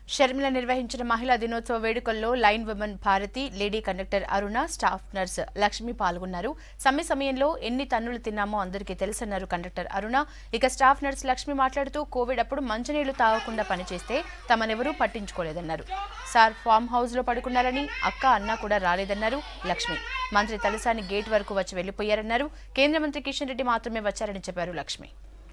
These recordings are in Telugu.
షర్మిల నిర్వహించిన మహిళా దినోత్సవ వేడుకల్లో line women Bharathi lady conductor Aruna staff nurse Lakshmi పాల్గొన్నారు సమ్మె సమయంలో ఎన్ని తన్నులు తిన్నామో అందరికీ తెలుసన్నారు కండక్టర్ అరుణ ఇక స్టాఫ్ నర్స్ లక్ష్మి మాట్లాడుతూ కోవిడ్ అప్పుడు మంచినీళ్లు తాగకుండా పనిచేస్తే తమనెవరూ పట్టించుకోలేదన్నారు సార్ ఫామ్ హౌస్ లో పడుకున్నారని అక్క అన్న కూడా రాలేదన్నారు లక్ష్మి మంత్రి తలసాని గేట్ వరకు వచ్చి వెళ్లిపోయారన్నారు కేంద్ర మంత్రి కిషన్ రెడ్డి మాత్రమే వచ్చారని చెప్పారు లక్ష్మి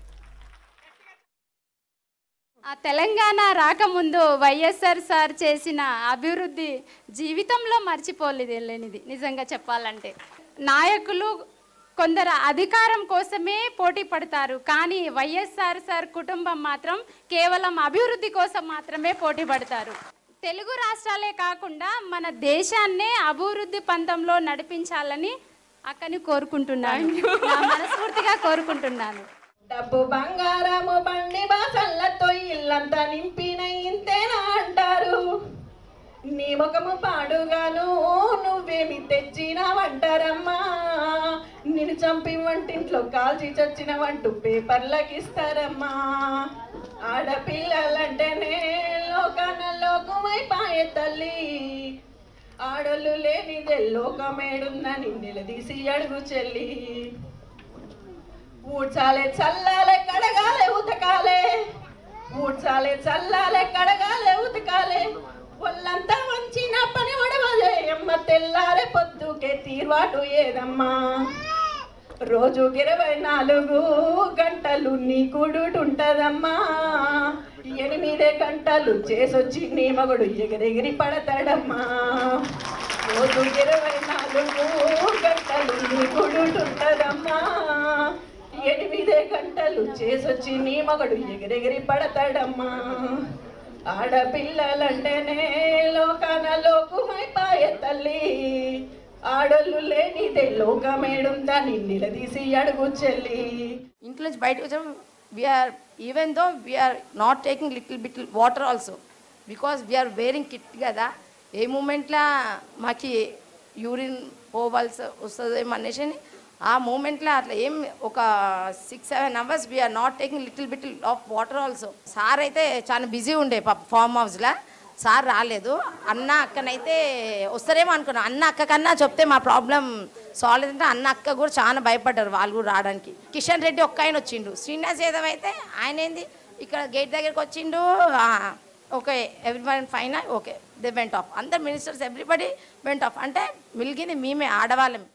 ఆ తెలంగాణ రాకముందు వైఎస్ఆర్ సార్ చేసిన అభివృద్ధి జీవితంలో మర్చిపోలేదు లేనిది నిజంగా చెప్పాలంటే నాయకులు కొందరు అధికారం కోసమే పోటీ పడతారు కానీ వైఎస్ఆర్ సార్ కుటుంబం మాత్రం కేవలం అభివృద్ధి కోసం మాత్రమే పోటీ పడతారు తెలుగు రాష్ట్రాలే కాకుండా మన దేశాన్నే అభివృద్ధి పంతంలో నడిపించాలని అక్కని కోరుకుంటున్నాను నా మనస్ఫూర్తిగా కోరుకుంటున్నాను డబ్బు బంగారము బండి బాసల్లతో ఇల్లంతా నింపిన ఇంతేనా అంటారు నీ ముఖము పాడుగాను నువ్వేమి తెచ్చినావంటారమ్మా నిన్ను చంపి వంటింట్లో కాల్చి చచ్చిన వంటు పేపర్లకి ఇస్తారమ్మా ఆడపిల్లలంటేనే లోకాన లోకమైపాయే తల్లి ఆడోళ్ళు లేనిదే లోకమేడుందని నిలదీసి అడుగు చెల్లి ఊడ్చాలే చల్లాలే కడగాలే ఉతకాలే ఊడ్చాలే చల్లాలే కడగాలే ఉతకాలే ఒళ్ళంతా వంచిన పని వడవలే అమ్మ తెల్లారే పొద్దుకే తీర్వాటు ఏదమ్మా రోజుకి ఇరవై నాలుగు గంటలు నీ కూడుంటదమ్మా ఎనిమిదే గంటలు చేసొచ్చి నీ మగుడు ఎగిరెగిరి పడతాడమ్మా రోజుకి ఇరవై నాలుగు గంటలు నీ కూడుంటదమ్మా ఎనిమిదే గంటలు చేసొచ్చి నీ మగడు ఎగిరెగిరి పడతాడమ్మా ఆడపిల్లలంటేనే లోకాన లోకమైపాయే తల్లి ఆడోళ్ళు లేనిదే లోకమేడుందని నిలదీసి అడుగు చెల్లి ఇంట్లో నుంచి బయటకు వచ్చాము we are even though we are not taking little bit water also because we are wearing kit కదా ఏ మూమెంట్లో మాకు యూరిన్ పోవాల్సి వస్తుందేమో అనేసి ఆ మూమెంట్లో అట్లా ఏం ఒక six seven hours we are not taking little bit of water also sir అయితే చాలా బిజీ ఉండే ఫామ్ హౌస్లో సార్ రాలేదు అన్న అక్కనైతే వస్తారేమో అనుకున్నా అన్న అక్క కన్నా చెప్తే మా ప్రాబ్లం సాల్వ్ అంటే అన్న అక్క కూడా చాలా భయపడ్డారు వాళ్ళు కూడా రావడానికి కిషన్ రెడ్డి ఒక్క ఆయన వచ్చిండు శ్రీనివాస్ యాదవ్ అయితే ఆయన ఏంది ఇక్కడ గేట్ దగ్గరికి వచ్చిండు okay every one fine okay they went off అందరు మినిస్టర్స్ ఎవ్రీబడి వెంట్ ఆఫ్ అంటే మిలిగింది మేమే ఆడవాళ్ళం